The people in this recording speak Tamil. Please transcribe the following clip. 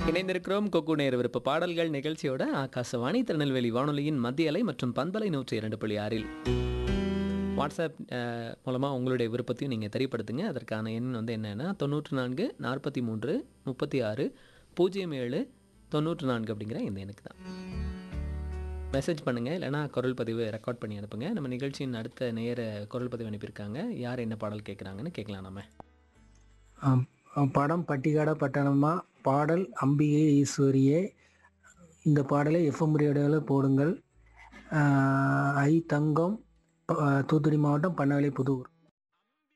இணைந்திருக்கிறோம் கொக்கு நேர் விருப்ப பாடல்கள் நிகழ்ச்சியோட ஆகாசவாணி திருநெல்வேலி வானொலியின் மத்திய அலை மற்றும் பண்பலை நூற்றி இரண்டு புள்ளி ஆறில் வாட்ஸ்அப் அஹ், மூலமா உங்களுடைய விருப்பத்தையும் நீங்கள் தெரியப்படுத்துங்க அதற்கான எண் வந்து என்னன்னா தொண்ணூற்று நான்கு நாற்பத்தி மூன்று முப்பத்தி ஆறு பூஜ்ஜியம் ஏழு தொண்ணூற்று நான்கு அப்படிங்கிற இந்த எண்ணுக்கு தான் மெசேஜ் பண்ணுங்கள் இல்லைனா குரல் பதிவு ரெக்கார்ட் பண்ணி அனுப்புங்க நம்ம நிகழ்ச்சியின் அடுத்த நேர குரல் பதிவு அனுப்பியிருக்காங்க யார் என்ன பாடல் கேட்குறாங்கன்னு கேட்கலாம் நம்ம ஆம், படம் பட்டிக்காட பட்டணமா பாடல் அம்பிகை ஈஸ்வரியே இந்த பாடலை எஃப்எம் ரேடியோவில் போடுங்கள் ஆஹ், ஐ தங்கம் ப- தூத்துக்குடி மாவட்டம் பண்ணாலை புதூர்